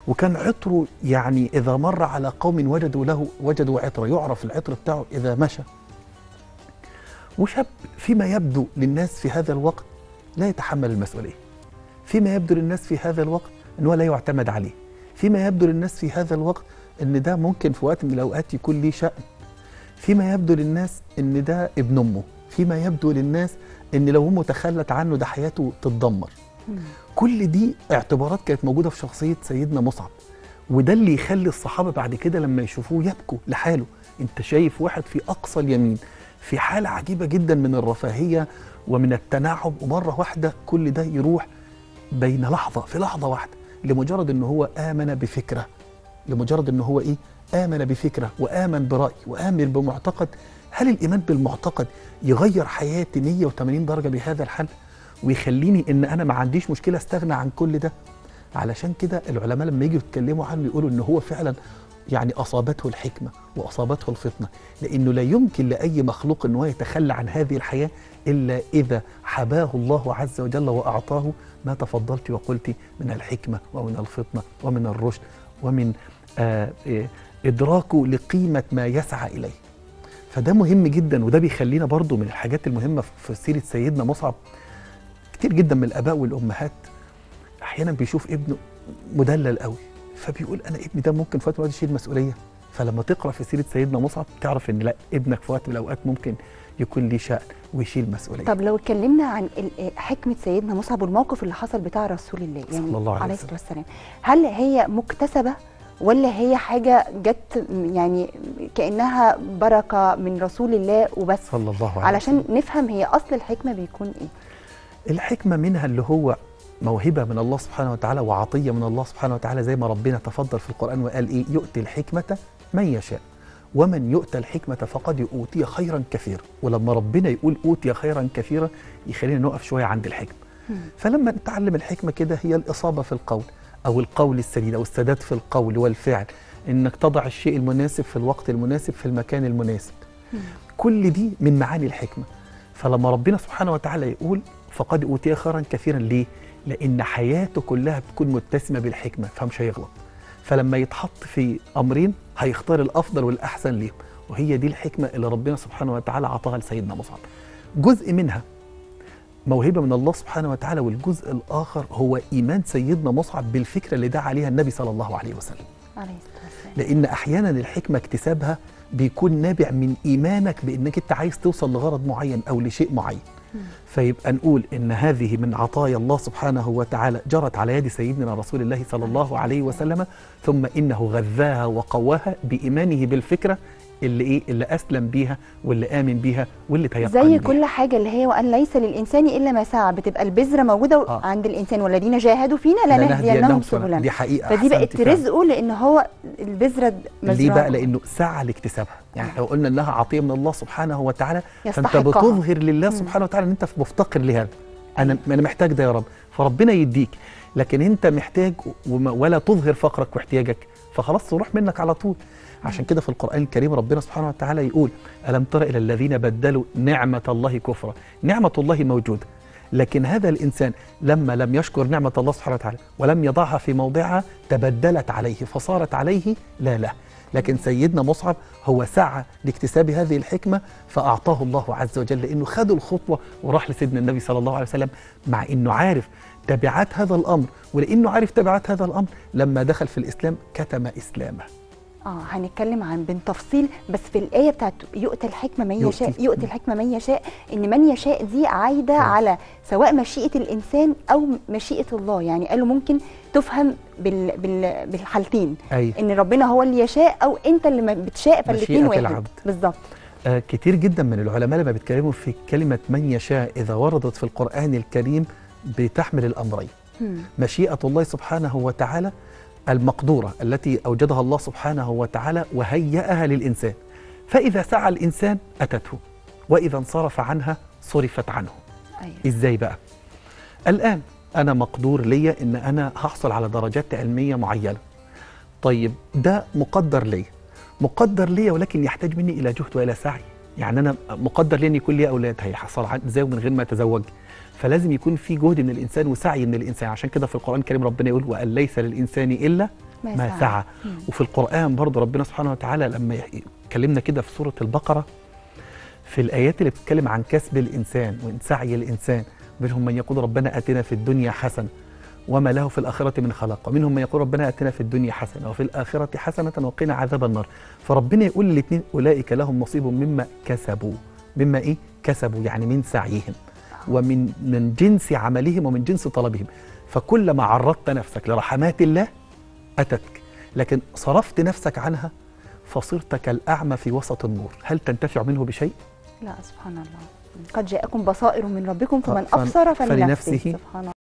وكان عطره يعني إذا مر على قوم وجدوا له وجدوا عطر يعرف العطر بتاعه إذا مشى وشاب فيما يبدو للناس في هذا الوقت لا يتحمل المسؤولية فيما يبدو للناس في هذا الوقت أنه لا يعتمد عليه فيما يبدو للناس في هذا الوقت أن ده ممكن في وقت من الأوقات يكون ليه شأن فيما يبدو للناس أن ده ابن أمه فيما يبدو للناس أن لو أمه تخلت عنه ده حياته تتدمر كل دي اعتبارات كانت موجودة في شخصية سيدنا مصعب وده اللي يخلي الصحابة بعد كده لما يشوفوه يبكوا لحاله انت شايف واحد في أقصى اليمين في حالة عجيبة جدا من الرفاهية ومن التنعم ومرة واحدة كل ده يروح بين لحظة في لحظة واحدة لمجرد ان هو آمن بفكرة لمجرد ان هو ايه آمن بفكرة وآمن برأي وآمن بمعتقد هل الإيمان بالمعتقد يغير حياتي 180 درجة بهذا الحل ويخليني ان انا ما عنديش مشكلة استغنى عن كل ده علشان كده العلماء لما يجوا يتكلموا عنه يقولوا ان هو فعلا يعني اصابته الحكمه واصابته الفطنه لانه لا يمكن لاي مخلوق ان هو يتخلى عن هذه الحياه الا اذا حباه الله عز وجل واعطاه ما تفضلت وقلت من الحكمه ومن الفطنه ومن الرشد ومن آه آه ادراكه لقيمه ما يسعى اليه فده مهم جدا وده بيخلينا برضو من الحاجات المهمه في سيره سيدنا مصعب كتير جدا من الاباء والامهات احيانا بيشوف ابنه مدلل قوي فبيقول انا ابني ده ممكن في وقت من الأوقات يشيل مسؤوليه فلما تقرا في سيره سيدنا مصعب تعرف ان لا ابنك في وقت من الاوقات ممكن يكون ليه شأن ويشيل مسؤوليه طب لو اتكلمنا عن ال- حكمه سيدنا مصعب والموقف اللي حصل بتاع رسول الله يعني صلى الله عليه عليه وسلم. الصلاه والسلام هل هي مكتسبه ولا هي حاجه جت يعني كانها بركه من رسول الله وبس صلى الله عليه علشان وسلم. نفهم هي اصل الحكمه بيكون ايه الحكمه منها اللي هو موهبه من الله سبحانه وتعالى وعطيه من الله سبحانه وتعالى زي ما ربنا تفضل في القران وقال ايه يؤتي الحكمه من يشاء ومن يؤتى الحكمة فقد أوتي خيرا كثيرا ولما ربنا يقول أوتي خيرا كثيرا يخلينا نقف شوية عند الحكمة فلما نتعلم الحكمة كده هي الإصابة في القول أو القول السديد أو السداد في القول والفعل إنك تضع الشيء المناسب في الوقت المناسب في المكان المناسب كل دي من معاني الحكمة فلما ربنا سبحانه وتعالى يقول فقد أوتي خيرا كثيرا ليه؟ لأن حياته كلها بتكون متسمة بالحكمة فمش هيغلط فلما يتحط في أمرين هيختار الأفضل والأحسن ليهم وهي دي الحكمة اللي ربنا سبحانه وتعالى عطاها لسيدنا مصعب جزء منها موهبة من الله سبحانه وتعالى والجزء الآخر هو إيمان سيدنا مصعب بالفكرة اللي دعا عليها النبي صلى الله عليه وسلم عليه الصلاه والسلام لان احيانا الحكمه اكتسابها بيكون نابع من ايمانك بانك انت عايز توصل لغرض معين او لشيء معين فيبقى نقول ان هذه من عطايا الله سبحانه وتعالى جرت على يد سيدنا رسول الله صلى الله عليه وسلم ثم انه غذاها وقواها بايمانه بالفكره اللي ايه اللي اسلم بيها واللي امن بيها واللي تيقن زي بيها. كل حاجه اللي هي وان ليس للانسان الا ما سعى بتبقى البذره موجوده آه. عند الانسان والذين جاهدوا فينا لنهدينهم سبلنا دي حقيقه فدي بقت أحسنتي فعلاً. رزقه لان هو البذره مزروعه ليه بقى لانه سعى لاكتسابها يعني لو قلنا انها عطيه من الله سبحانه وتعالى فانت يستحقها. بتظهر لله سبحانه وتعالى ان انت مفتقر لهذا انا انا محتاج ده يا رب فربنا يديك لكن انت محتاج وما- ولا تظهر فقرك واحتياجك فخلاص تروح منك على طول عشان كده في القرآن الكريم ربنا سبحانه وتعالى يقول ألم تر إلى الذين بدلوا نعمة الله كفرا نعمة الله موجودة لكن هذا الإنسان لما لم يشكر نعمة الله سبحانه وتعالى ولم يضعها في موضعها تبدلت عليه فصارت عليه لا له لكن سيدنا مصعب هو سعى لاكتساب هذه الحكمة فأعطاه الله عز وجل لأنه خد الخطوة وراح لسيدنا النبي صلى الله عليه وسلم مع أنه عارف تبعات هذا الأمر ولأنه عارف تبعات هذا الأمر لما دخل في الإسلام كتم إسلامه اه هنتكلم عن بالتفصيل بس في الايه بتاعت يؤتى الحكمه من يؤتي- يشاء يؤتي الحكمه من يشاء ان من يشاء دي عايده نعم. على سواء مشيئه الانسان او مشيئه الله يعني قالوا ممكن تفهم بال بال بالحالتين أي ان ربنا هو اللي يشاء او انت اللي ما بتشاء فالاثنين مشيئة واحد العبد. بالظبط آه كتير جدا من العلماء لما بيتكلموا في كلمة من يشاء إذا وردت في القرآن الكريم بتحمل الأمرين مم. مشيئة الله سبحانه وتعالى المقدورة التي أوجدها الله سبحانه وتعالى وهيأها للإنسان فإذا سعى الإنسان أتته وإذا انصرف عنها صرفت عنه ايوه إزاي بقى؟ الآن أنا مقدور ليا إن أنا هحصل على درجات علمية معينة طيب ده مقدر ليا مقدر ليا ولكن يحتاج مني إلى جهد وإلى سعي يعني أنا مقدر لي إن يكون لي أولاد هيحصل عن- إزاي من غير ما أتزوج فلازم يكون في جهد من الإنسان وسعي من الإنسان عشان كده في القرآن الكريم ربنا يقول وأن ليس للإنسان إلا ما ما سعى. سعى مم. وفي القرآن برضه ربنا سبحانه وتعالى لما يح- اتكلمنا كده في سورة البقرة في الآيات اللي بتتكلم عن كسب الإنسان وإن سعي الإنسان منهم من يقول ربنا آتنا في الدنيا حسنة وما له في الآخرة من خلاق ومنهم من يقول ربنا آتنا في الدنيا حسنة وفي الآخرة حسنة وقنا عذاب النار فربنا يقول للاثنين أولئك لهم نصيب مما كسبوا مما إيه كسبوا يعني من سعيهم ومن من جنس عملهم ومن جنس طلبهم فكلما عرضت نفسك لرحمات الله أتتك لكن صرفت نفسك عنها فصرت كالأعمى في وسط النور هل تنتفع منه بشيء؟ لا سبحان الله قد جاءكم بصائر من ربكم فمن فمن- أبصر فلنفسه فلنفسه. سبحان